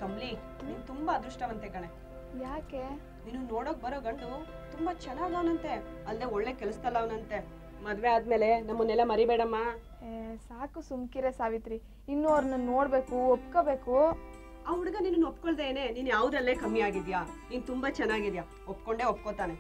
ಕಮ್ಲಿ ನೀನ್ ತುಂಬಾ ಅದೃಷ್ಟವಂತೆ ಕಣೆ ಯಾಕೆ ನೀನು ನೋಡೋಕ್ ಬರೋ ಗಂಡು ತುಂಬಾ ಚೆನ್ನಾಗವನಂತೆ ಅಲ್ಲದೆ ಒಳ್ಳೆ ಕೆಲಸದಲ್ಲ ಅವನಂತೆ ಮದ್ವೆ ಆದ್ಮೇಲೆ ನಮ್ಮನ್ನೆಲ್ಲ ಮರಿಬೇಡಮ್ಮ ಏ, ಸಾಕು ಸುಮ್ಕಿರೆ ಸಾವಿತ್ರಿ ಇನ್ನು ಅವ್ರನ್ನ ನೋಡ್ಬೇಕು ಒಪ್ಕೋಬೇಕು ಆ ಹುಡುಗ ನಿನ್ನ ಒಪ್ಕೊಳ್ದೇನೆ ನೀನ್ ಯಾವ್ದ್ರಲ್ಲೇ ಕಮ್ಮಿ ಆಗಿದ್ಯಾ ನೀನ್ ತುಂಬಾ ಚೆನ್ನಾಗಿದ್ಯಾ ಒಪ್ಕೊಂಡೇ ಒಪ್ಕೋತಾನೆ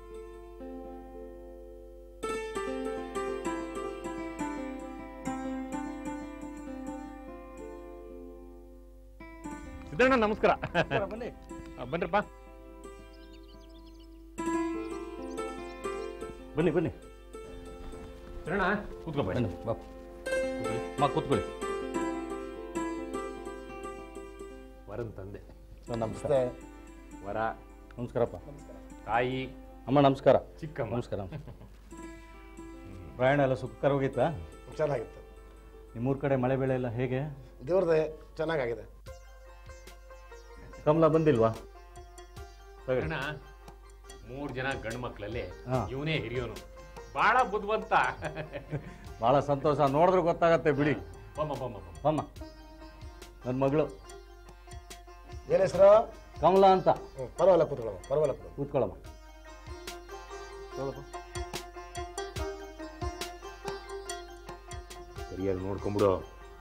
ಸಿದ್ದಣ್ಣ ನಮಸ್ಕಾರ ಬನ್ನಿ ಆ, ಬನ್ರಪ್ಪ ಬನ್ನಿ ಬನ್ನಿ ಸಿದ್ದಣ್ಣ ಕೂತ್ಕೋ ಬನ್ನಿ ಬನ್ನಿ ಬಾಪು ಮಾ ಕೂತ್ಕೊಳ್ಳಿ ವರನ್ ತಂದೆ ಸರ್ ನಮಸ್ತೆ ವರ ನಮಸ್ಕಾರಪ್ಪ ತಾಯಿ ಅಮ್ಮ ನಮಸ್ಕಾರ ಚಿಕ್ಕಮ್ಮ ನಮಸ್ಕಾರ ಪ್ರಯಾಣ ಎಲ್ಲ ಸುಖಕರವಾಗಿತ್ತಾ ಚೆನ್ನಾಗಿತ್ತು ನಿಮ್ಮೂರ ಕಡೆ ಮಳೆ ಬೆಳೆ ಎಲ್ಲ ಹೇಗೆ ದೇವ್ರದೇ ಚೆನ್ನಾಗಾಗಿದೆ ಕಮಲ ಬಂದಿಲ್ವಾ ತಗೊಳ್ಳಿ. ಸಿದ್ದಣ್ಣ ಮೂರ್ ಜನ ಗಂಡು ಮಕ್ಕಳಲ್ಲಿ ಹಾ. ಇವನೇ ಹಿರಿಯೋನು ಬಹಳ ಬುದ್ಧಿವಂತ ಭಾಳ ಸಂತೋಷ ನೋಡಿದ್ರೆ ಗೊತ್ತಾಗತ್ತೆ ಬಿಡಿ ಬಮ್ಮ ಬಮ್ಮ ಬಮ್ಮ ಬಮ್ಮ ನನ್ನ ಮಗಳು ಏನ್ ಹೆಸರು ಕಮಲಾ ಅಂತ ಹ್ಮ್, ಪರವಾಗಿಲ್ಲ ಕೂತ್ಕೊಳ್ಳಮ್ಮ ಪರವಾಗಿಲ್ಲ ಕೂತ್ಕೊಳ್ಳಿ. ಕೂತ್ಕೊಳ್ಳಮ್ಮ ತಗೊಳಪ್ಪ. ಸರಿಯಾಗಿ ನೋಡ್ಕೊಂಬಿಡು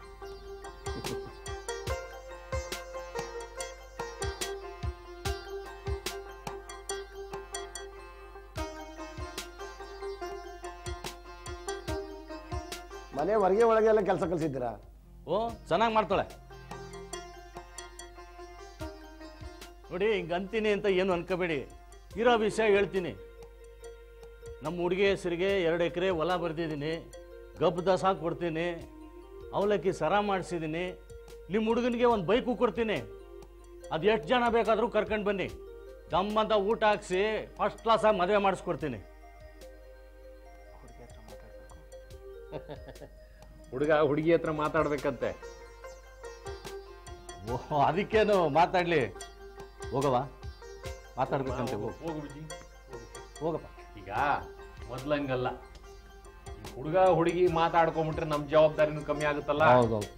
ಮನೆ ಹೊರಗೆ ಒಳಗೆ ಎಲ್ಲ ಕೆಲಸ ಕಲಿಸಿದ್ದೀರಾ ಓ ಚೆನ್ನಾಗಿ ಮಾಡ್ತಾಳೆ ನೋಡಿ ಹಿಂಗೆ ಅಂತೀನಿ ಅಂತ ಏನು ಅನ್ಕೋಬೇಡಿ ಇರೋ ವಿಷಯ ಹೇಳ್ತೀನಿ ನಮ್ಮ ಹುಡುಗಿ ಹೆಸರಿಗೆ ಎರಡು ಎಕರೆ ಹೊಲ ಬರೆದಿದ್ದೀನಿ ಗಬ್ಬು ದಸ ಕೊಡ್ತೀನಿ ಅವಲಕ್ಕಿ ಸರ ಮಾಡಿಸಿದ್ದೀನಿ ನಿಮ್ಮ ಹುಡುಗನಿಗೆ ಒಂದು ಬೈಕು ಕೊಡ್ತೀನಿ ಅದು ಎಷ್ಟು ಜನ ಬೇಕಾದರೂ ಕರ್ಕೊಂಡು ಬನ್ನಿ ದಮ್ಮಂತ ಊಟ ಹಾಕ್ಸಿ ಫಸ್ಟ್ ಕ್ಲಾಸಾಗಿ ಮದುವೆ ಮಾಡಿಸ್ಕೊಡ್ತೀನಿ ಹುಡುಗ ಹುಡುಗಿ ಹತ್ರ ಮಾತಾಡ್ಬೇಕಂತೆ ಓಹ್ ಅದಕ್ಕೇನು ಮಾತಾಡಲಿ ಹೋಗವ ಮಾತಾಡ್ಬೇಕಂತೆ ಹೋಗು ಹೋಗು ಬಿಜಿ ಹೋಗಪ್ಪ ಈಗ ಮೊದ್ಲಂಗಲ್ಲ ಈ ಹುಡುಗ ಹುಡುಗಿ ಮಾತಾಡ್ಕೊಂಬಿಟ್ರೆ ನಮ್ ಜವಾಬ್ದಾರಿನೂ ಕಮ್ಮಿ ಆಗುತ್ತಲ್ಲ ಹೌದೌದು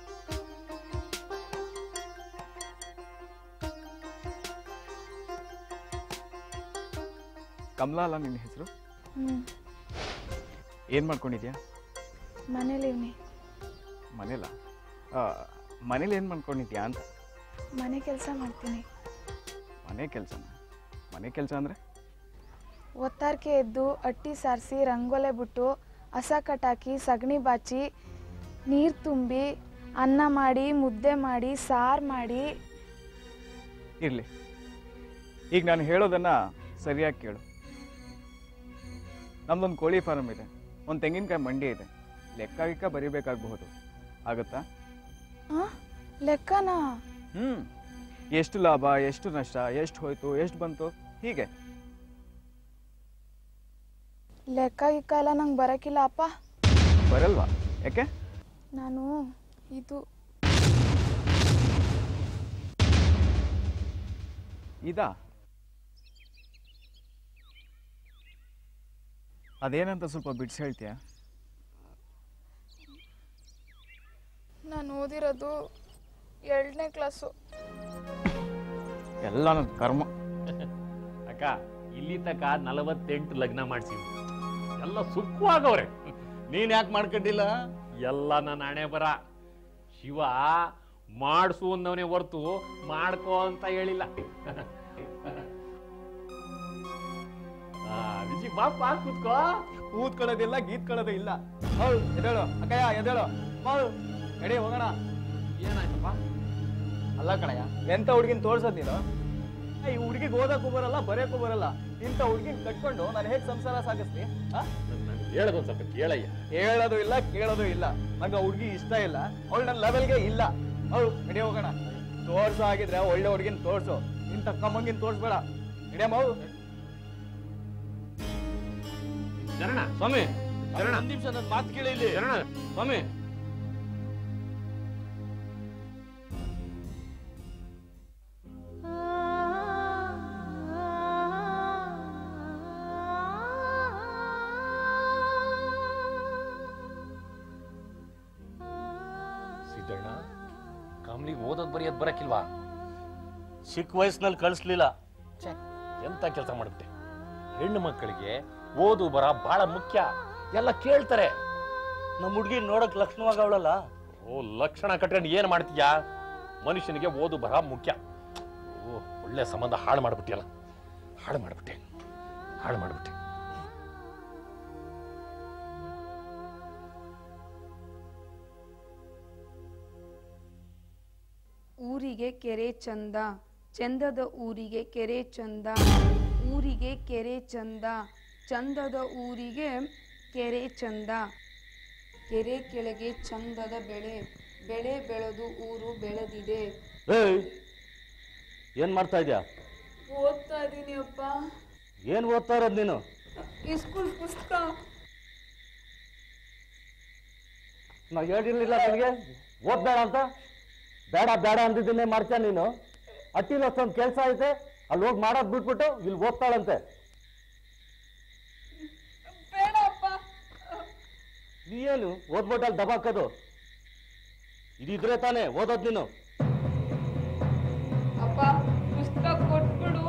ಕಮಲಾ ಅಲ್ಲ ನಿನ್ನ ಹೆಸರು ಹ್ಞೂ ಏನು ಮಾಡ್ಕೊಂಡಿದ್ಯಾ ಮನೇಲಿ ಇವ್ನಿ ಮನೇಲ ಮನೇಲಿ ಏನು ಮಾಡ್ಕೊಂಡಿದ್ಯಾ ಅಂತ ಮನೆ ಕೆಲಸ ಮಾಡ್ತೀನಿ ಮನೆ ಕೆಲಸನ ಮನೆ ಕೆಲಸ ಅಂದರೆ ಒತ್ತಾರ್ಕೆ ಎದ್ದು ಅಟ್ಟಿ ಸಾರಿಸಿ ರಂಗೋಲೆ ಬಿಟ್ಟು ಹಸ ಕಟಾಕಿ ಸಗಣಿ ಬಾಚಿ ನೀರು ತುಂಬಿ ಅನ್ನ ಮಾಡಿ ಮುದ್ದೆ ಮಾಡಿ ಸಾರು ಮಾಡಿ ಇರಲಿ ಈಗ ನಾನು ಹೇಳೋದನ್ನು ಸರಿಯಾಗಿ ಕೇಳು ನಮ್ದೊಂದು ಕೋಳಿ ಫಾರಮ್ ಇದೆ ಒಂದು ತೆಂಗಿನಕಾಯಿ ಮಂಡಿ ಇದೆ ಲೆಕ್ಕ ಗಿಕ್ಕ ಬರಿಬೇಕಾಗಬಹುದು ಆಗುತ್ತಾ ಹಾಂ ಲೆಕ್ಕನಾ ಹ್ಞೂ ಎಷ್ಟು ಲಾಭ ಎಷ್ಟು ನಷ್ಟ ಎಷ್ಟು ಹೋಯ್ತು ಎಷ್ಟು ಬಂತು ಹೀಗೆ ಲೆಕ್ಕ ಗಿಕ್ಕ ಎಲ್ಲ ನಂಗೆ ಬರೋಕ್ಕಿಲ್ಲ ಅಪ್ಪ ಬರಲ್ವಾ ಯಾಕೆ ನಾನು ಇದು ಇದಾ ಅದೇನಂತ ಸ್ವಲ್ಪ ಬಿಡ್ಸಿ ಹೇಳ್ತೀಯಾ ನಾನು ಓದಿರೋದು ಎರಡನೇ ಕ್ಲಾಸು ಎಲ್ಲ ನನ್ನ ಕರ್ಮ ಅಕ್ಕ ಇಲ್ಲಿ ತಕ ನಲವತ್ತೆಂಟು ಲಗ್ನ ಮಾಡ್ಸಿವಿ ಎಲ್ಲ ಸುಖವಾಗವ್ರೆ ನೀನ್ ಯಾಕೆ ಮಾಡ್ಕೊಂಡಿಲ್ಲ ಎಲ್ಲ ನನ್ನ ಹಣೆ ಬರ ಶಿವ ಮಾಡಿಸು ಅಂದವನೇ ಹೊರ್ತು ಮಾಡ್ಕೋ ಅಂತ ಹೇಳಿಲ್ಲ ಆ, ವಿಜಿ ಬಾಪ ಕೂತ್ಕೋ ಕೂತ್ಕೊಳ್ಳೋದಿಲ್ಲ ಗೀತ್ಕೊಳ್ಳೋದು ಇಲ್ಲ ಹೌದು ಎದೇಳು ಅಕ್ಕಯ್ಯ ಎದೇಳು ಹೌದು ನಡಿ ಹೋಗೋಣ ಏನಾಯ್ತಪ್ಪ ಅಲ್ಲ ಕಣಯ್ಯ ಎಂತ ಹುಡುಗಿನ ತೋರ್ಸೋದ್ ನೀನು ಈ ಹುಡುಗಿಗೆ ಓದಕ್ಕೂ ಬರಲ್ಲ ಬರೆಯಕ್ಕೂ ಬರಲ್ಲ ಇಂಥ ಹುಡುಗಿನ ಕಟ್ಕೊಂಡು ನಾನು ಹೇಗೆ ಸಂಸಾರ ಸಾಗಿಸ್ಲಿ ಆ? ಹೇಳೋದು ಒಂದ್ ಸ್ವಲ್ಪ ಕೇಳಯ್ಯ ಹೇಳೋದು ಇಲ್ಲ ಕೇಳೋದು ಇಲ್ಲ ನಂಗೆ ಹುಡುಗಿ ಇಷ್ಟ ಇಲ್ಲ ಅವಳು ನನ್ನ ಲೆವೆಲ್ಗೆ ಇಲ್ಲ ಹೌದು ನಡಿ ಹೋಗೋಣ ತೋರ್ಸೋ ಆಗಿದ್ರೆ ಒಳ್ಳೆ ಹುಡುಗಿನ ತೋರ್ಸು ಇಂಥ ಕಮ್ಮಂಗಿನ ತೋರ್ಸ್ಬೇಡ ನಡಿಯಮ್ಮ ಹೌದು ಶರಣ ಸ್ವಾಮಿ ಶರಣ ಒಂದ್ ನಿಮಿಷ ನನ್ನ ಮಾತು ಕೇಳಿ ಇಲ್ಲಿ ಶರಣ ಸ್ವಾಮಿ ಸಿದ್ದಣ್ಣ ಕಮ್ಲಿಗೆ ಓದೋದ್ ಬರೆಯೋದ್ ಬರಕಿಲ್ವಾ ಚಿಕ್ಕ ವಯಸ್ಸಿನಲ್ಲಿ ಕಳಿಸ್ಲಿಲ್ಲ ಛೆ, ಎಂತ ಕೆಲಸ ಮಾಡ್ಬಿಟ್ಟೆ ಹೆಣ್ಣು ಮಕ್ಕಳಿಗೆ ಓದು ಬರ ಬಹಳ ಮುಖ್ಯ ಎಲ್ಲ ಕೇಳ್ತಾರೆ ನಮ್ಮ ಹುಡುಗಿ ನೋಡಕ್ ಲಕ್ಷಣವಾಗ ಅವಳಲ್ಲ ಓ ಲಕ್ಷಣ ಕಟ್ಕೊಂಡು ಏನ್ ಮಾಡ್ತೀಯಾ ಮನುಷ್ಯನಿಗೆ ಓದು ಬರ ಮುಖ್ಯ ಓ ಒಳ್ಳೆ ಸಂಬಂಧ ಹಾಳು ಮಾಡ್ಬಿಟ್ಟಿಯಲ್ಲ ಹಾಳು ಮಾಡ್ಬಿಟ್ಟೆ ಹಾಳು ಮಾಡ್ಬಿಟ್ಟೆ ಊರಿಗೆ ಕೆರೆ ಚಂದ ಚಂದದ ಊರಿಗೆ ಕೆರೆ ಚಂದ ಊರಿಗೆ ಕೆರೆ ಚಂದ ಚಂದದ ಊರಿಗೆ ಕೆರೆ ಚಂದ ಕೆರೆ ಕೆಳಗೆ ಚಂದದ ಬೆಳೆ ಬೆಳೆ ಬೆಳೆದು ಊರು ಬೆಳೆದಿದೆ ಏಯ್ ಏನ್ ಮಾಡ್ತಾ ಇದ್ಯಾ ಓದ್ತಾ ಇದ್ದೀನಿ ಅಪ್ಪ ಏನ್ ಓದ್ತಾ ಇರೋದು ನೀನು ಸ್ಕೂಲ್ ಪುಸ್ತಕ ನಾ ಹೇಳಿರ್ಲಿಲ್ಲ ನಿನಗೆ ಓದ್ಬೇಡ ಅಂತ ಬೇಡ ಬೇಡ ಅಂದಿದ್ದನ್ನೇ ಮಾಡ್ತೀಯ ನೀನು ಅಟ್ಟಿಲಿ ಅಷ್ಟೊಂದು ಕೆಲಸ ಐತೆ ಅಲ್ಲಿ ಹೋಗಿ ಮಾಡೋದು ಬಿಟ್ಬಿಟ್ಟು ಇಲ್ಲಿ ಓದ್ತಾಳಂತೆ ಬೇಡ ಅಪ್ಪ ನೀ ಏನು ಓದ್ಬಿಟ್ಟು ಅಲ್ಲಿ ದಬಾಕೋದು ಇದಿದ್ರೆ ತಾನೇ ಓದೋದು ನೀನು ಅಪ್ಪ ಪುಸ್ತಕ ಕೊಟ್ಬಿಡು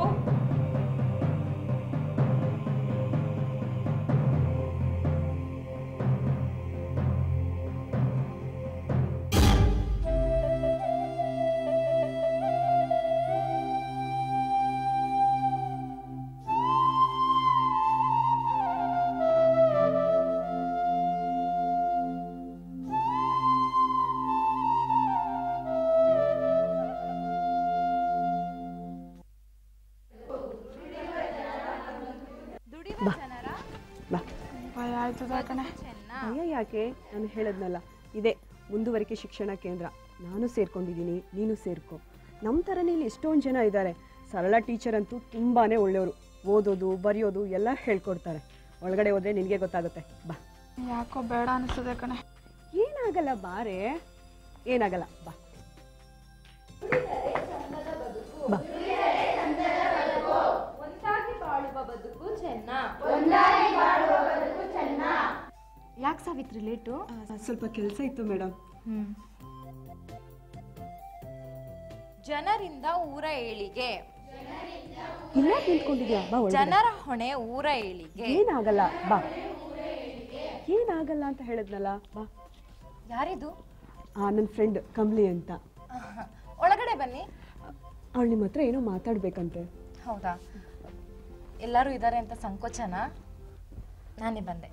ಭಯ ಆಯ್ತದ ಕಣೆ ಭಯ ಯಾಕೆ ನಾನು ಹೇಳದ್ನಲ್ಲ ಇದೆ ಮುಂದುವರಿಕೆ ಶಿಕ್ಷಣ ಕೇಂದ್ರ ನಾನು ಸೇರ್ಕೊಂಡಿದ್ದೀನಿ ನೀನು ಸೇರ್ಕೊ ನಮ್ಮ ಥರನೇ ಇಲ್ಲಿ ಎಷ್ಟೊಂದು ಜನ ಇದ್ದಾರೆ ಸರಳ ಟೀಚರ್ ಅಂತೂ ತುಂಬಾ ಒಳ್ಳೆಯವರು ಓದೋದು ಬರೆಯೋದು ಎಲ್ಲ ಹೇಳ್ಕೊಡ್ತಾರೆ ಒಳಗಡೆ ಹೋದ್ರೆ ನಿನಗೆ ಗೊತ್ತಾಗುತ್ತೆ ಬಾ ಯಾಕೋ ಬೇಡ ಅನಿಸ್ತದೆ ಕಣೆ ಏನಾಗಲ್ಲ ಬಾರೆ ಏನಾಗಲ್ಲ ಬಾ ಬಾ ಯಾಕೆ ಸಾವಿತ್ರಿ ಲೇಟು ಆ, ಸ್ವಲ್ಪ ಕೆಲಸ ಇತ್ತು ಮೇಡಮ್ ಜನರಿಂದ ಊರ ಏಳಿಗೆ ಇಲ್ಲ ನಿಂತ್ಕೊಂಡಿದ್ಯಾ ಬಾ ಒಳಗಡೆ ಜನರ ಹೊಣೆ ಊರ ಏಳಿಗೆ ಏನಾಗಲ್ಲ ಬಾ ಏನಾಗಲ್ಲ ಅಂತ ಹೇಳಿದ್ನಲ್ಲ ಬಾ ಯಾರಿದು ಆ ನನ್ನ ಫ್ರೆಂಡ್ ಕಮ್ಲಿ ಅಂತ ಒಳಗಡೆ ಬನ್ನಿ ಅವಳು ನಿಮ್ಮ ಹತ್ರ ಏನೋ ಮಾತಾಡ್ಬೇಕಂತೆ ಹೌದಾ ಎಲ್ಲರೂ ಇದ್ದಾರೆ ಅಂತ ಸಂಕೋಚನ ನಾನೇ ಬಂದೆ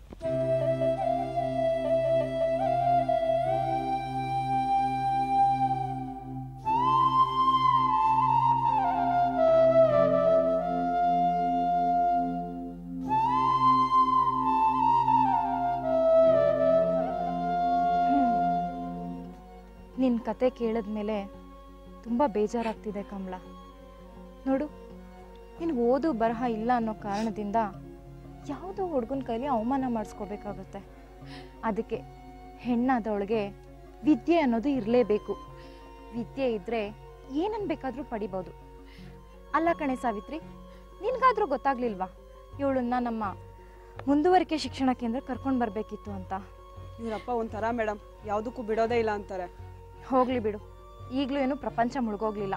ನಿನ್ನ ಕತೆ ಕೇಳಿದ್ಮೇಲೆ ತುಂಬ ಬೇಜಾರಾಗ್ತಿದೆ ಕಮಲ ನೋಡು ನೀನು ಓದು ಬರಹ ಇಲ್ಲ ಅನ್ನೋ ಕಾರಣದಿಂದ ಯಾವುದೋ ಹುಡುಗನ ಕೈಲಿ ಅವಮಾನ ಮಾಡಿಸ್ಕೋಬೇಕಾಗುತ್ತೆ ಅದಕ್ಕೆ ಹೆಣ್ಣಾದವಳಿಗೆ ವಿದ್ಯೆ ಅನ್ನೋದು ಇರಲೇಬೇಕು ವಿದ್ಯೆ ಇದ್ದರೆ ಏನನ್ನು ಬೇಕಾದರೂ ಪಡಿಬೋದು ಅಲ್ಲ ಕಣೆ ಸಾವಿತ್ರಿ ನಿನ್ಗಾದ್ರೂ ಗೊತ್ತಾಗ್ಲಿಲ್ವಾ ಇವಳನ್ನ ನಮ್ಮ ಮುಂದುವರಿಕೆ ಶಿಕ್ಷಣ ಕೇಂದ್ರ ಕರ್ಕೊಂಡು ಬರಬೇಕಿತ್ತು ಅಂತ ಇವರಪ್ಪ ಒಂಥರ ಮೇಡಮ್ ಯಾವುದಕ್ಕೂ ಬಿಡೋದೇ ಇಲ್ಲ ಅಂತಾರೆ ಹೋಗ್ಲಿ ಬಿಡು ಈಗಲೂ ಏನು ಪ್ರಪಂಚ ಮುಳುಗೋಗ್ಲಿಲ್ಲ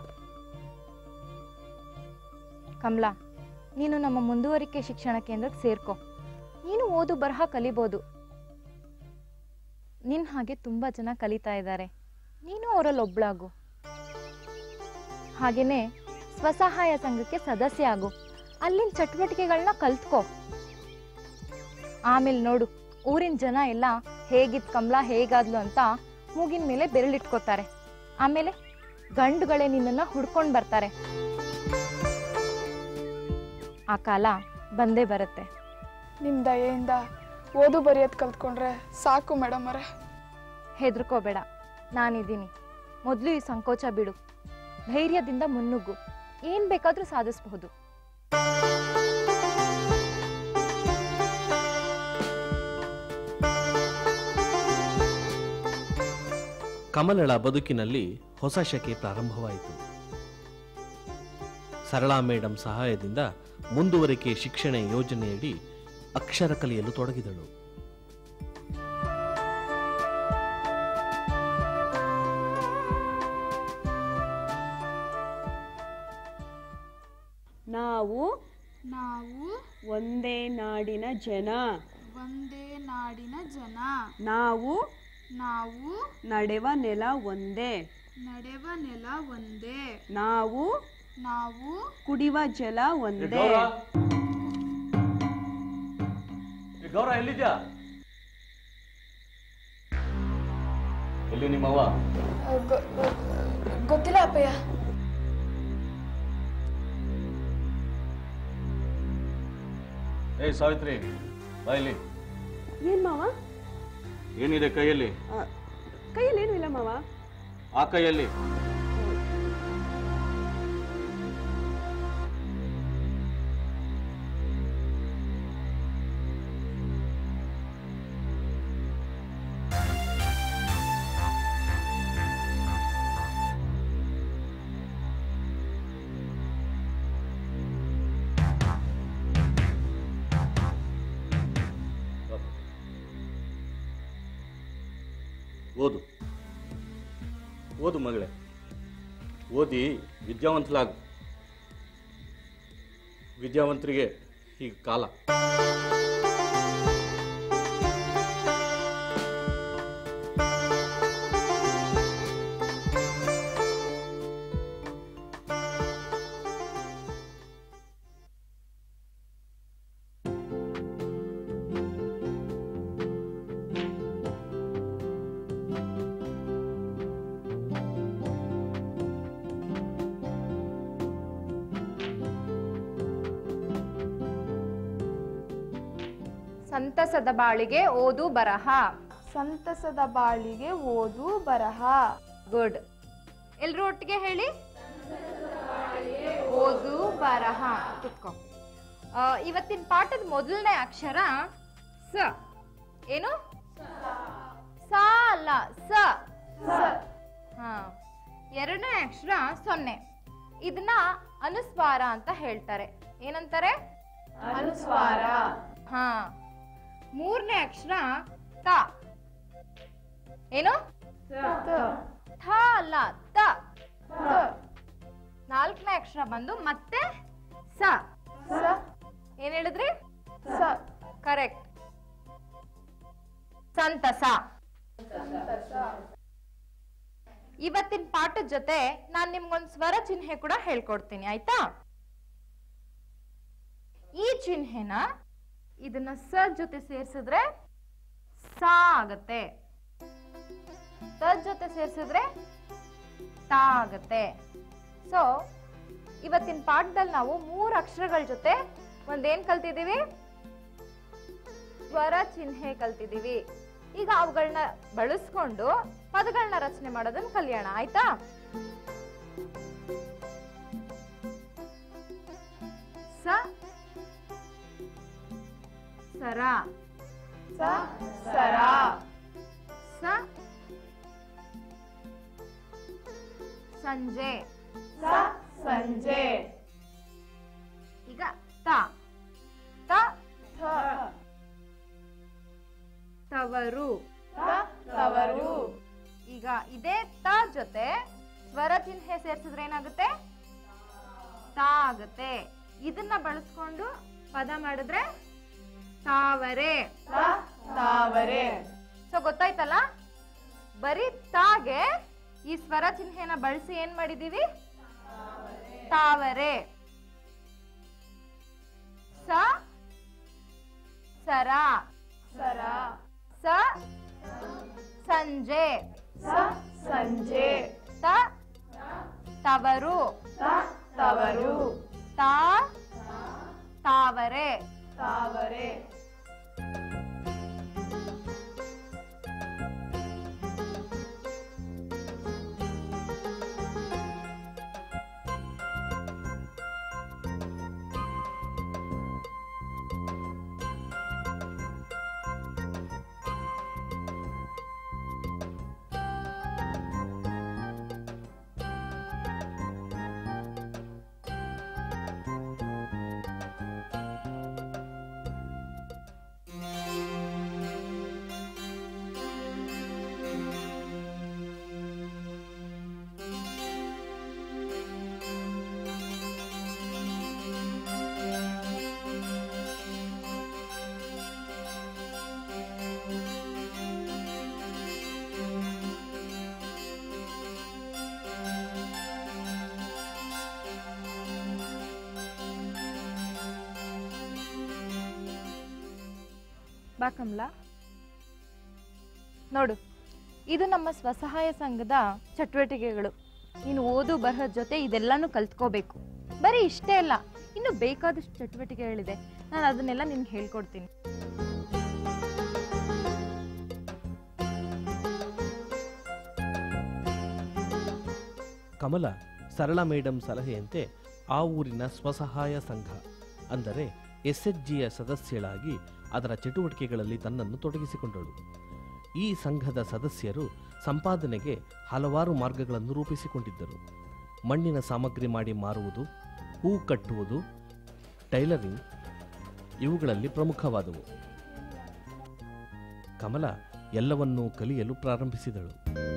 ಕಮಲಾ ನೀನು ನಮ್ಮ ಮುಂದುವರಿಕೆ ಶಿಕ್ಷಣ ಕೇಂದ್ರಕ್ಕೆ ಸೇರ್ಕೊ ನೀನು ಓದು ಬರಹ ಕಲಿಬೋದು ನಿನ್ ಹಾಗೆ ತುಂಬಾ ಜನ ಕಲಿತಾ ಇದ್ದಾರೆ ನೀನು ಅವರಲ್ಲಿ ಒಬ್ಳಾಗು ಹಾಗೇನೆ ಸ್ವಸಹಾಯ ಸಂಘಕ್ಕೆ ಸದಸ್ಯ ಆಗು ಅಲ್ಲಿನ ಚಟುವಟಿಕೆಗಳನ್ನ ಕಲ್ತ್ಕೋ ಆಮೇಲೆ ನೋಡು ಊರಿನ ಜನ ಎಲ್ಲ ಹೇಗಿದ್ ಕಮಲಾ ಹೇಗಾದ್ಲು ಅಂತ ಮೂಗಿನ ಮೇಲೆ ಬೆರಳಿಟ್ಕೋತಾರೆ ಆಮೇಲೆ ಗಂಡುಗಳೇ ನಿನ್ನನ್ನ ಹುಡ್ಕೊಂಡು ಬರ್ತಾರೆ ಆ ಕಾಲ ಬಂದೇ ಬರುತ್ತೆ ನಿಮ್ಮ ದಯೆಯಿಂದ ಓದು ಬರೆಯೋದು ಕಲ್ತ್ಕೊಂಡ್ರೆ ಸಾಕು ಮೇಡಮ್ ಅವರೇ ಹೆದರ್ಕೋಬೇಡ ನಾನಿದ್ದೀನಿ ಮೊದಲು ಈ ಸಂಕೋಚ ಬಿಡು ಧೈರ್ಯದಿಂದ ಮುನ್ನುಗ್ಗು ಏನ್ ಬೇಕಾದ್ರೂ ಸಾಧಿಸಬಹುದು ಕಮಲಳ ಬದುಕಿನಲ್ಲಿ ಹೊಸ ಶಕೆ ಪ್ರಾರಂಭವಾಯಿತು ಸರಳಾ ಮೇಡಂ ಸಹಾಯದಿಂದ ಮುಂದುವರಿಕೆ ಶಿಕ್ಷಣ ಯೋಜನೆಯಡಿ ಅಕ್ಷರ ಕಲಿಯಲು ತೊಡಗಿದಳು ನಾವು ನಾವು ಒಂದೇ ನಾಡಿನ ಜನ ಒಂದೇ ನಾಡಿನ ಜನ ನಾವು ನಾವು ನಡೆವ ನೆಲ ಒಂದೇ ನಡೆವ ನೆಲ ಒಂದೇ ನಾವು ನಾವು ಕುಡಿವ ಜಲ ಏ, ಒಂದೇ ಗೌರ ಏ, ಗೌರ ಎಲ್ಲಿದ್ಯಾ ಎಲ್ಲಿ ನಿಮ್ಮವ್ವ ಗೊತ್ತಿಲ್ಲ ಅಪ್ಪಯ್ಯ ಏಯ್ ಸಾವಿತ್ರಿ ಬಾ ಇಲ್ಲಿ ಏನ್ ಮಾವ ಏನಿದೆ ಕೈಯಲ್ಲಿ ಆ, ಕೈಯಲ್ಲಿ ಏನೂ ಇಲ್ಲ ಮಾವ ಆ ಕೈಯಲ್ಲಿ ಓದು ಓದು ಮಗಳೇ ಓದಿ ವಿದ್ಯಾವಂತಲಾಗು ವಿದ್ಯಾವಂತರಿಗೆ ಈಗ ಕಾಲ ಸಂತಸದ ಬಾಳಿಗೆ ಓದು ಬರಹ ಸಂತಸದ ಬಾಳಿಗೆ ಓದು ಬರಹ ಗುಡ್ ಎಲ್ರು ಒಟ್ಟಿಗೆ ಹೇಳಿ ಓದು ಬರಹ ಕುತ್ಕೋ ಆ, ಇವತ್ತಿನ ಪಾಠದ ಮೊದಲನೇ ಅಕ್ಷರ ಸ ಏನು ಸ ಅಲ್ಲ ಸ ಹಾ ಎರಡನೇ ಅಕ್ಷರ ಸೊನ್ನೆ ಇದನ್ನ ಅನುಸ್ವಾರ ಅಂತ ಹೇಳ್ತಾರೆ ಏನಂತಾರೆ ಅನುಸ್ವಾರ ಹಾ ಮೂರನೇ ಅಕ್ಷರ ತ ಏನು ಥ ಅಲ್ಲ ತ ನಾಲ್ಕನೇ ಅಕ್ಷರ ಬಂದು ಮತ್ತೆ ಸ ಏನ್ ಹೇಳಿದ್ರಿ ಕರೆಕ್ಟ್ ಸಂತಸ ಇವತ್ತಿನ ಪಾಠದ ಜೊತೆ ನಾನ್ ನಿಮ್ಗೊಂದ್ ಸ್ವರ ಚಿಹ್ನೆ ಕೂಡ ಹೇಳ್ಕೊಡ್ತೀನಿ ಆಯ್ತಾ ಈ ಚಿಹ್ನೆನ ಇದನ್ನ ಸ ಜೊತೆ ಸೇರ್ಸಿದ್ರೆ ಸ ಆಗತ್ತೆ ತ ಜೊತೆ ಸೇರ್ಸಿದ್ರೆ ತಾ ಆಗತ್ತೆ ಸೊ ಇವತ್ತಿನ ಪಾಠದಲ್ಲಿ ನಾವು ಮೂರು ಅಕ್ಷರಗಳ ಜೊತೆ ಒಂದೇನ್ ಕಲ್ತಿದೀವಿ ಸ್ವರ ಚಿಹ್ನೆ ಕಲ್ತಿದೀವಿ ಈಗ ಅವುಗಳನ್ನ ಬಳಸ್ಕೊಂಡು ಪದಗಳನ್ನ ರಚನೆ ಮಾಡೋದನ್ನ ಕಲಿಯೋಣ ಆಯ್ತಾ ಸ ಸರ ಸರ ಸ ಸಂಜೆ ಸಂಜೆ ಈಗ ತ ತ ತವರು ತವರು ಈಗ ಇದೇ ತ ಜೊತೆ ಸ್ವರ ಚಿಹ್ನೆ ಸೇರ್ಸಿದ್ರೆ ಏನಾಗುತ್ತೆ ತಾ ಆಗುತ್ತೆ ಇದನ್ನ ಬಳಸ್ಕೊಂಡು ಪದ ಮಾಡಿದ್ರೆ ತಾವರೆ ತಾವರೆ ಸೊ ಗೊತ್ತಾಯ್ತಲ್ಲ ಬರೀ ತಾಗೆ ಈ ಸ್ವರ ಚಿಹ್ನೆನ ಬಳಸಿ ಏನ್ ಮಾಡಿದೀವಿ ತಾವರೆ ಸ ಸರ ಸರ ಸ ಸಂಜೆ ಸಂಜೆ ತ ತವರು ತವರು ತಾ ತಾವರೆ ತಾವರೆ ಬಾ ಕಮಲಾ ನೋಡು ಇದು ನಮ್ಮ ಸ್ವಸಹಾಯ ಸಂಘದ ಚಟುವಟಿಕೆಗಳು ನೀನು ಓದು ಬರಹದ ಜೊತೆ ಇದೆಲ್ಲಾನು ಕಲ್ತ್ಕೋಬೇಕು ಬರೀ ಇಷ್ಟೇ ಅಲ್ಲ ಇನ್ನು ಬೇಕಾದಷ್ಟು ಚಟುವಟಿಕೆಗಳಿದೆ ನಾನು ಅದನ್ನೆಲ್ಲ ನಿನ್ಗೆ ಹೇಳ್ಕೊಡ್ತೀನಿ ಕಮಲ ಸರಳ ಮೇಡಮ್ ಸಲಹೆಯಂತೆ ಆ ಊರಿನ ಸ್ವಸಹಾಯ ಸಂಘ ಅಂದರೆ ಎಸ್ಎಚ್ಜಿಯ ಸದಸ್ಯಳಾಗಿ ಅದರ ಚಟುವಟಿಕೆಗಳಲ್ಲಿ ತನ್ನನ್ನು ತೊಡಗಿಸಿಕೊಂಡಳು ಈ ಸಂಘದ ಸದಸ್ಯರು ಸಂಪಾದನೆಗೆ ಹಲವಾರು ಮಾರ್ಗಗಳನ್ನು ರೂಪಿಸಿಕೊಂಡಿದ್ದರು ಮಣ್ಣಿನ ಸಾಮಗ್ರಿ ಮಾಡಿ ಮಾರುವುದು ಹೂ ಕಟ್ಟುವುದು ಟೈಲರಿಂಗ್ ಇವುಗಳಲ್ಲಿ ಪ್ರಮುಖವಾದವು ಕಮಲ ಎಲ್ಲವನ್ನೂ ಕಲಿಯಲು ಪ್ರಾರಂಭಿಸಿದಳು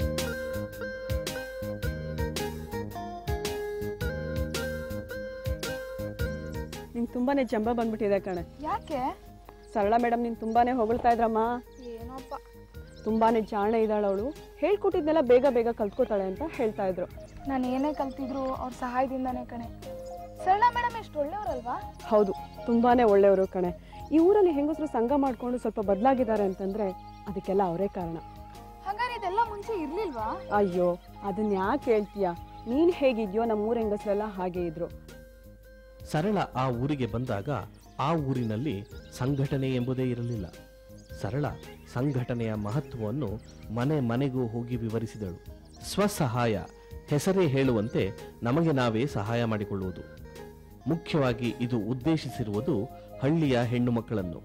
ನಿಂಗೆ ತುಂಬಾನೇ ಜಂಬ ಬಂದ್ಬಿಟ್ಟಿದೆ ಕಣೆ ಯಾಕೆ ಸರಳ ಮೇಡಮ್ ನೀನು ತುಂಬಾನೇ ಹೊಗಳ್ತಾ ಇದ್ರಮ್ಮ ಏನೋಪ್ಪ ತುಂಬಾನೇ ಜಾಣೆ ಇದ್ದಾಳೆ ಅವಳು ಹೇಳ್ಕೊಟ್ಟಿದ್ನೆಲ್ಲ ಬೇಗ ಬೇಗ ಕಲ್ತ್ಕೋತಾಳೆ ಅಂತ ಹೇಳ್ತಾ ಇದ್ರು ನಾನು ಏನೇ ಕಲ್ತಿದ್ರು ಅವ್ರ ಸಹಾಯದಿಂದಾನೇ ಕಣೆ ಸರಳ ಮೇಡಮ್ ಎಷ್ಟು ಒಳ್ಳೆಯವರಲ್ವಾ ಹೌದು ತುಂಬಾನೇ ಒಳ್ಳೆಯವರು ಕಣೆ ಈ ಊರಲ್ಲಿ ಹೆಂಗಸರು ಸಂಘ ಮಾಡ್ಕೊಂಡು ಸ್ವಲ್ಪ ಬದಲಾಗಿದ್ದಾರೆ ಅಂತಂದ್ರೆ ಅದಕ್ಕೆಲ್ಲ ಅವರೇ ಕಾರಣ ಹಾಗಾದ್ರೆ ಇದೆಲ್ಲ ಮುಂಚೆ ಇರ್ಲಿಲ್ವಾ ಅಯ್ಯೋ ಅದನ್ನ ಯಾಕೆ ಹೇಳ್ತೀಯ ನೀನ್ ಹೇಗಿದ್ಯೋ ನಮ್ಮ ಊರ ಹೆಂಗಸರೆಲ್ಲ ಹಾಗೆ ಇದ್ರು ಸರಳ ಆ ಊರಿಗೆ ಬಂದಾಗ ಆ ಊರಿನಲ್ಲಿ ಸಂಘಟನೆ ಎಂಬುದೇ ಇರಲಿಲ್ಲ ಸರಳ ಸಂಘಟನೆಯ ಮಹತ್ವವನ್ನು ಮನೆ ಮನೆಗೂ ಹೋಗಿ ವಿವರಿಸಿದಳು ಸ್ವಸಹಾಯ ಹೆಸರೇ ಹೇಳುವಂತೆ ನಮಗೆ ನಾವೇ ಸಹಾಯ ಮಾಡಿಕೊಳ್ಳುವುದು ಮುಖ್ಯವಾಗಿ ಇದು ಉದ್ದೇಶಿಸಿರುವುದು ಹಳ್ಳಿಯ ಹೆಣ್ಣು ಮಕ್ಕಳನ್ನು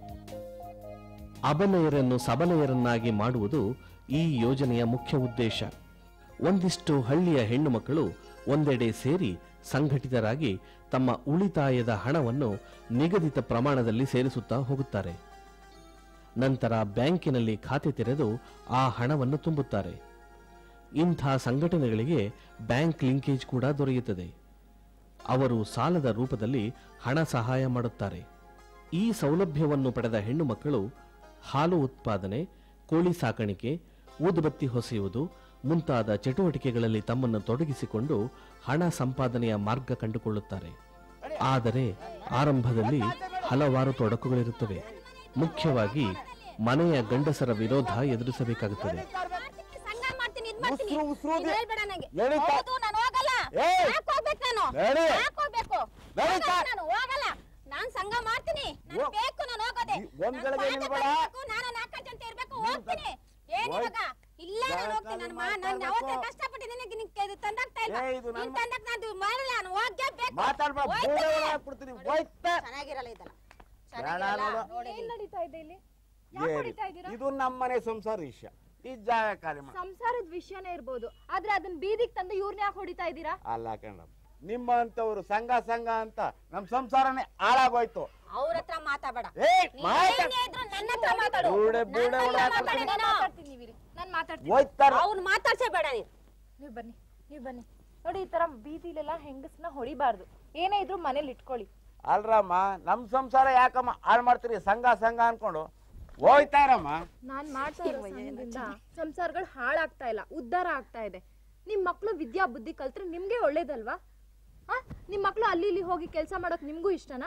ಅಬಲೆಯರನ್ನು ಸಬಲೆಯರನ್ನಾಗಿ ಮಾಡುವುದು ಈ ಯೋಜನೆಯ ಮುಖ್ಯ ಉದ್ದೇಶ ಒಂದಿಷ್ಟು ಹಳ್ಳಿಯ ಹೆಣ್ಣು ಮಕ್ಕಳು ಒಂದೆಡೆ ಸೇರಿ ಸಂಘಟಿತರಾಗಿ ತಮ್ಮ ಉಳಿತಾಯದ ಹಣವನ್ನು ನಿಗದಿತ ಪ್ರಮಾಣದಲ್ಲಿ ಸೇರಿಸುತ್ತಾ ಹೋಗುತ್ತಾರೆ ನಂತರ ಬ್ಯಾಂಕಿನಲ್ಲಿ ಖಾತೆ ತೆರೆದು ಆ ಹಣವನ್ನು ತುಂಬುತ್ತಾರೆ ಇಂಥ ಸಂಘಟನೆಗಳಿಗೆ ಬ್ಯಾಂಕ್ ಲಿಂಕೇಜ್ ಕೂಡ ದೊರೆಯುತ್ತದೆ ಅವರು ಸಾಲದ ರೂಪದಲ್ಲಿ ಹಣ ಸಹಾಯ ಮಾಡುತ್ತಾರೆ ಈ ಸೌಲಭ್ಯವನ್ನು ಪಡೆದ ಹೆಣ್ಣು ಮಕ್ಕಳು ಹಾಲು ಉತ್ಪಾದನೆ ಕೋಳಿ ಸಾಕಾಣಿಕೆ ಊದುಬತ್ತಿ ಹೊಸೆಯುವುದು ಮುಂತಾದ ಚಟುವಟಿಕೆಗಳಲ್ಲಿ ತಮ್ಮನ್ನು ತೊಡಗಿಸಿಕೊಂಡು ಹಣ ಸಂಪಾದನೆಯ ಮಾರ್ಗ ಕಂಡುಕೊಳ್ಳುತ್ತಾರೆ ಆದರೆ ಆರಂಭದಲ್ಲಿ ಹಲವಾರು ತೊಡಕುಗಳಿರುತ್ತವೆ ಮುಖ್ಯವಾಗಿ ಮನೆಯ ಗಂಡಸರ ವಿರೋಧ ಎದುರಿಸಬೇಕಾಗುತ್ತದೆ ಸಂಘ ಮಾಡ್ತೀನಿ ಇದ್ ಮಾಡ್ತೀನಿ ಉಸ್ರು, ಉಸ್ರು ನೀನ್ ಇದೆ. ಹೇಳ್ಬೇಡ ನಂಗೆ ನಡೀತಾ. ಹೌದು ನಾನು ಹೋಗಲ್ಲ ಏಯ್! ಯಾಕ್ ಹೋಗ್ಬೇಕು ನಾನು ನಡಿ. ಯಾಕ್ ಹೋಗ್ಬೇಕು ನಡೀತಾ. ಹೋಗಲ್ಲ ನಾನು ಹೋಗಲ್ಲ ನಾನ್ ಸಂಘ ಮಾಡ್ತೀನಿ ನನ್ ಹೋಗ್. ಬೇಕು ನಾನು ಹೋಗೋದೆ ಈ ಒಂದ್ ನನ್ ಗಳಿಗೆ ಪಾಠ ನಿಲ್ಬೇಡ. ಕಲಿಬೇಕು, ನಾನು ನಾಲ್ಕು ಜನ ಇರ್ಬೇಕು ಹೋಗ್ತೀನಿ ಏನ್ ಹೋಯ್. ಇವಾಗ ಇಲ್ಲ ನಾನು ಹೋಗ್ತೀನಿ ನಾನು ಮಾ- ನಾನು ಮಾತಾಡ್ಬೇಕು. ಅವತ್ತೇ ಕಷ್ಟಪಟ್ಟಿದ್ದೀನಿ ನಿನಗೆ ಇದು ತಂದಾಗ್ತಾ ಇಲ್ಲ ಏ, ಇದು ನೀನ್ ನನ್ನ- ತಂದಾಕ್ ನಾನು ಮಾಡಲ್ಲ ನಾನು ಹೋಗ್ಲೇಬೇಕು ಮಾತಾಡ್ಬಾ ಹೋಯ್ತೀನಿ. ಬೋಡೆ ಒಳಗೆ ಹಾಕ್ಬಿಡ್ತೀನಿ ಹೋಯ್ತಾ ಚೆನ್ನಾಗಿರಲ್ಲ ಇದೆಲ್ಲ ಬೇಡ ಚೆನ್ನಾಗಿರಲ್ಲ ನೋಡು. ನೋಡಿ ಏನ್ ನಡೀತಾ ಇದೆ ಇಲ್ಲಿ ಏನ್- ಇದು ನಮ್ಮ ಮನೆ ಸಂಸಾರ ವಿಷಯ ಈ ಜಾಗ ಖಾಲಿ ಮಾಡಿ ಸಂಸಾರದ ವಿಷಯನೇ ಇರ್ಬೋದು ಆದ್ರೆ ಅದನ್ನ ಬೀದಿಗೆ ತಂದು ಇವ್ರನ್ನ ಯಾಕೆ ಹೊಡಿತಾ ಇದ್ದೀರಾ ಅಲ್ಲ ಕಣ್ಣ ನಿಮ್ಮಂತವ್ರು ಸಂಘ ಸಂಘ ಅಂತ ನಮ್ ಸಂಸಾರನೇ ಹಾಳಾಗೋಯ್ತು ಅವ್ರ ಹತ್ರ ಮಾತಾಡಬೇಡ ಏ ನೀನ್ ಮಾತಾಡ್ ಏನೇ ಇದ್ರು ನನ್ನ ಹತ್ರ ಮಾತಾಡು ಬೂಡೆ ಬೂಡೆ ನನ್ನ ಒಳಗೆ ಹತ್ರ ಮಾತಾಡು ನೀನು. ಮಾತಾಡ್ತೀನಿ ಇರಿ. ನಾನ್ ಮಾತಾಡ್ತೀನಿ ಹೋಯ್ತಾರ ಅವ್ನ್ ಮಾತಾಡ್ಸೇ ಬೇಡ ನೀನು ನೀವ್ ಬನ್ನಿ ನೀವ್ ಬನ್ನಿ ನೋಡಿ ಈ ತರ ಬೀದಿಲೆಲ್ಲ ಹೆಂಗಸ್ನ ಹೊಡಿಬಾರ್ದು ಏನೇ ಇದ್ರು ಮನೇಲಿ ಇಟ್ಕೊಳ್ಳಿ ಅಲ್ರಮ್ಮ ನಮ್ ಸಂಸಾರ ಯಾಕಮ್ಮ ಹಾಳು ಮಾಡ್ತೀರಿ ಸಂಘ ಸಂಘ ಅನ್ಕೊಂಡು ಹೋಯ್ತಾರಮ್ಮ ನಾನ್ ಮಾಡ್ತಾ ಇರೋ ಸಂಘದಿಂದ ಸಂಸಾರಗಳು ಹಾಳಾಗ್ತಾ ಇಲ್ಲ ಉದ್ಧಾರ ಆಗ್ತಾ ಇದೆ ನಿಮ್ ಮಕ್ಳು ವಿದ್ಯಾ ಬುದ್ಧಿ ಕಲ್ತ್ರೆ ನಿಮ್ಗೆ ಒಳ್ಳೇದಲ್ವಾ ಆ ನಿಮ್ ಮಕ್ಳು ಅಲ್ಲಿ ಇಲ್ಲಿ ಹೋಗಿ ಕೆಲಸ ಮಾಡೋಕ್ ನಿಮ್ಗೂ ಇಷ್ಟನಾ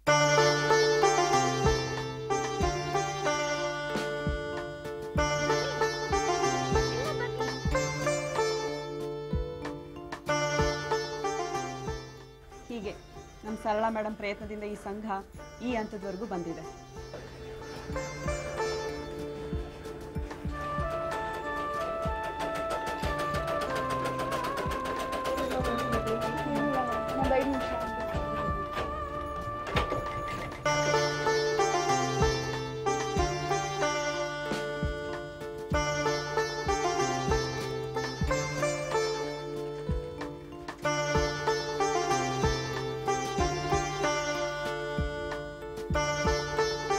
ಹೀಗೆ ನಮ್ಮ ಸರಳ ಮೇಡಮ್ ಪ್ರಯತ್ನದಿಂದ ಈ ಸಂಘ ಈ ಹಂತದವರೆಗೂ ಬಂದಿದೆ ಒಂದ್ ಐದು ನಿಮಿಷ ಏ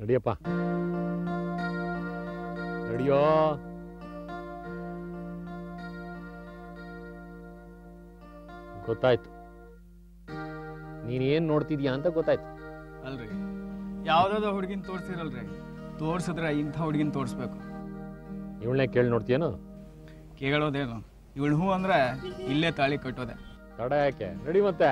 ನಡಿಯಪ್ಪ ನಡಿಯೋ ಗೊತ್ತಾಯ್ತು ನೀನೇನ್ ನೋಡ್ತಿದ್ಯಾ ಅಂತ ಗೊತ್ತಾಯ್ತು ಅಲ್ರಿ ಯಾವ್ದಾದ್ರು ಹುಡುಗಿನ ತೋರಿಸಿರಲ್ರಿ ತೋರ್ಸಿದ್ರೆ ಇಂಥ ಹುಡುಗಿನ ತೋರಿಸ್ಬೇಕು ಇವಳನ್ನೇ ಕೇಳಿ ನೋಡ್ತೀಯೇನು ಕೇಳೋದೇನು ಇವಳು ಹೂ ಅಂದ್ರೆ ಇಲ್ಲೇ ತಾಳಿ ಕಟ್ಟೋದೆ ತಡ ಯಾಕೆ ನಡಿ ಮತ್ತೆ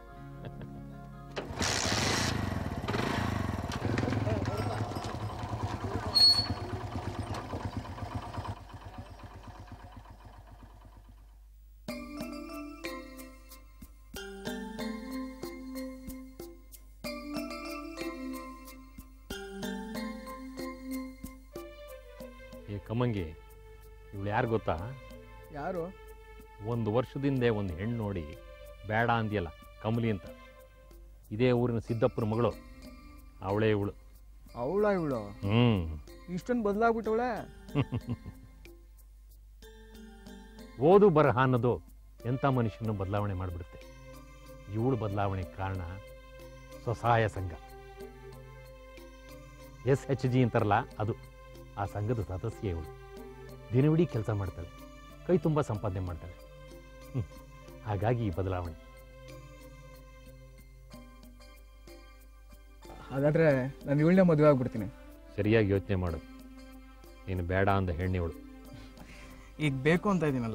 ಈ ಕಮ್ಮಂಗಿ ಇವಳು ಯಾರು ಗೊತ್ತಾ ಯಾರು ಒಂದು ವರ್ಷದಿಂದೆ ಒಂದು ಹೆಣ್ಣು ನೋಡಿ ಬೇಡ ಅಂದ್ಯಲ್ಲ ಕಮಲಿ ಅಂತ ಇದೇ ಊರಿನ ಸಿದ್ದಪ್ಪನ ಮಗಳು ಅವಳೇ ಇವಳು ಅವಳ ಇವಳು ಹ್ಞೂ ಇಷ್ಟೊಂದು ಬದಲಾಗ್ಬಿಟ್ಟವಳೆ ಓದು ಬರಹ ಅನ್ನೋದು ಎಂಥ ಮನುಷ್ಯನ ಬದಲಾವಣೆ ಮಾಡಿಬಿಡುತ್ತೆ ಇವಳು ಬದಲಾವಣೆ ಕಾರಣ ಸ್ವಸಹಾಯ ಸಂಘ ಎಸ್ ಎಚ್ ಜಿ ಅಂತಾರಲ್ಲ ಅದು ಆ ಸಂಘದ ಸದಸ್ಯ ಇವಳು ದಿನವಿಡೀ ಕೆಲಸ ಮಾಡ್ತಾಳೆ ಕೈ ತುಂಬ ಸಂಪಾದನೆ ಮಾಡ್ತಾಳೆ ಹ್ಮ್. ಹಾಗಾಗಿ ಈ ಬದಲಾವಣೆ ಹಾಗಾದ್ರೆ ನಾನು ಇವಳನ್ನೇ ಮದುವೆ ಆಗ್ಬಿಡ್ತೀನಿ ಸರಿಯಾಗಿ ಯೋಚನೆ ಮಾಡು ನೀನು ಬೇಡ ಅಂದ ಹೆಣ್ಣಿವಳು ಈಗ ಬೇಕು ಅಂತ ಇದೀನಲ್ಲ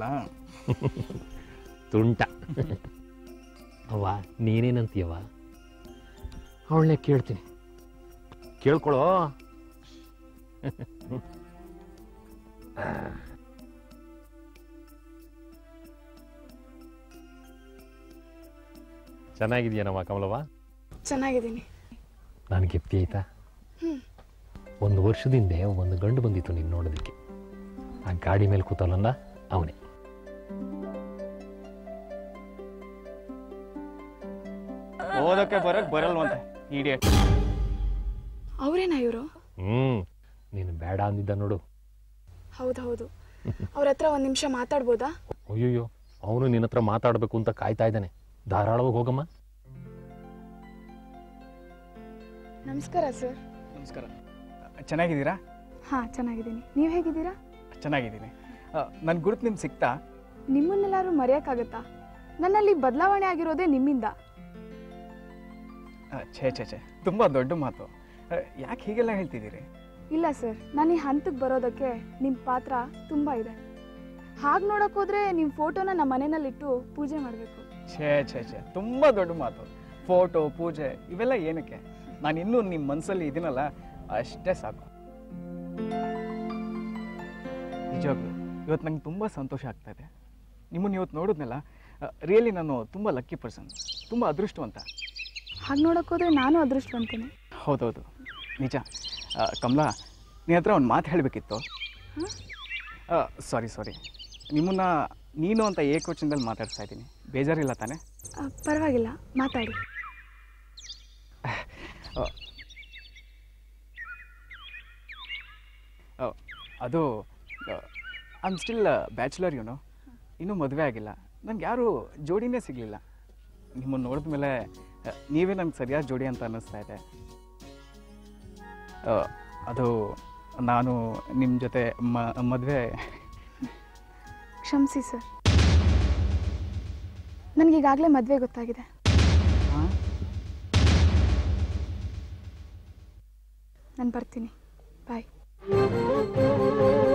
ತುಂಟ ಅವ್ವ ನೀನೇನಂತೀಯವ ಅವಳನ್ನೇ ಕೇಳ್ತೀನಿ ಕೇಳ್ಕೊಳೋ ಚೆನ್ನಾಗಿದೆಯೇನಮ್ಮ ಕಮಲವ್ವ ಚೆನ್ನಾಗಿದ್ದೀನಿ ನನಗೆ ಎಪ್ತಿ ಆಯ್ತಾ ಹ್ಮ್. ಒಂದು ವರ್ಷದಿಂದ ಒಂದು ಗಂಡು ಬಂದಿತ್ತು ನೀನು ನೋಡೋದಕ್ಕೆ ಆ ಗಾಡಿ ಮೇಲೆ ಕೂತಲ್ಲ ಅವನೇ ಓದಕ್ಕೆ ಬರಕ್ ಬರಲ್ವಂತೆ ಇಡಿಯಟ್ ಅವರೇನಾ ಇವರು ಹ್ಞೂ ನೀನು ಬೇಡ ಅಂದಿದ್ದ ನೋಡು ಹೌದು ಹೌದು ಅವ್ರ ಹತ್ರ ಒಂದು ನಿಮಿಷ ಮಾತಾಡ್ಬೋದಾ ಅಯ್ಯಯ್ಯೋ ಅವನು ನಿನ್ನ ಹತ್ರ ಮಾತಾಡಬೇಕು ಅಂತ ಕಾಯ್ತಾ ಇದ್ದಾನೆ ಧಾರಾಳವಾಗಿ ಹೋಗಮ್ಮ ನಮಸ್ಕಾರ ಸರ್ ನಮಸ್ಕಾರ ಚೆನ್ನಾಗಿದ್ದೀರಾ ಹಾಂ ಚೆನ್ನಾಗಿದ್ದೀನಿ ನೀವು ಹೇಗಿದ್ದೀರಾ ಚೆನ್ನಾಗಿದ್ದೀನಿ ನನ್ನ ಗುರುತು ನಿಮ್ಗೆ ಸಿಕ್ತಾ ನಿಮ್ಮನ್ನೆಲ್ಲರೂ ಮರೆಯೋಕ್ಕಾಗತ್ತಾ ನನ್ನಲ್ಲಿ ಬದಲಾವಣೆ ಆಗಿರೋದೇ ನಿಮ್ಮಿಂದ ಆ, ಛೇ ಛೇ ಛೇ ತುಂಬ ದೊಡ್ಡ ಮಾತು ಯಾಕೆ ಹೀಗೆಲ್ಲ ಹೇಳ್ತಿದ್ದೀರಿ ಇಲ್ಲ ಸರ್ ನಾನು ಈ ಹಂತಕ್ಕೆ ಬರೋದಕ್ಕೆ ನಿಮ್ಮ ಪಾತ್ರ ತುಂಬ ಇದೆ ಹಾಗೆ ನೋಡಕ್ ಹೋದ್ರೆ ನಿಮ್ಮ ಫೋಟೋನ ನಮ್ಮ ಮನೆಯಲ್ಲಿಟ್ಟು ಪೂಜೆ ಮಾಡಬೇಕು ಛೇ ಛೇ ಛೇ ತುಂಬ ದೊಡ್ಡ ಮಾತು ಫೋಟೋ ಪೂಜೆ ಇವೆಲ್ಲ ಏನಕ್ಕೆ ನಾನು ಇನ್ನೂ ನಿಮ್ಮ ಮನಸ್ಸಲ್ಲಿ ಇದೀನಲ್ಲ ಅಷ್ಟೇ ಸಾಕು ನಿಜವಾಗ್ಲು ಇವತ್ತು ನಂಗೆ ತುಂಬ ಸಂತೋಷ ಆಗ್ತಾ ಇದೆ ನಿಮ್ಮನ್ನು ಇವತ್ತು ನೋಡಿದ್ನಲ್ಲ ರಿಯಲಿ ನಾನು ತುಂಬ ಲಕ್ಕಿ ಪರ್ಸನ್ ತುಂಬ ಅದೃಷ್ಟವಂತ ಹಾಗೆ ನೋಡಕ್ ಹೋದ್ರೆ ನಾನು ಅದೃಷ್ಟವಂತೀನಿ ಹೌದೌದು ನಿಜ ಆ, ಕಮಲಾ ನಿನ್ನ ಹತ್ರ ಒಂದು ಮಾತು ಹೇಳಬೇಕಿತ್ತು ಸಾರಿ ಸಾರಿ ನಿಮ್ಮನ್ನ ನೀನು ಅಂತ ಏಕವಚನದಲ್ಲಿ ಮಾತಾಡ್ತಾ ಇದ್ದೀನಿ ಬೇಜಾರಿಲ್ಲ ತಾನೇ ಆ, ಪರವಾಗಿಲ್ಲ ಮಾತಾಡಿ ಆ, ಆ, ಅದು I am still bachelor you know ಇನ್ನೂ ಮದುವೆ ಆಗಿಲ್ಲ ನಂಗೆ ಯಾರೂ ಜೋಡಿನೇ ಸಿಗಲಿಲ್ಲ ನಿಮ್ಮನ್ನು ನೋಡಿದ ಮೇಲೆ ನೀವೇ ನಂಗೆ ಸರಿಯಾದ ಜೋಡಿ ಅಂತ ಅನ್ನಿಸ್ತಾ ಇದೆ ಆ, ಅದು ನಾನು ನಿಮ್ಮ ಜೊತೆ ಮ ಮದುವೆ ಕ್ಷಮಿಸಿ ಸರ್ ನನಗೀಗಾಗಲೇ ಮದುವೆ ಗೊತ್ತಾಗಿದೆ ನಾನು ಬರ್ತೀನಿ ಬಾಯ್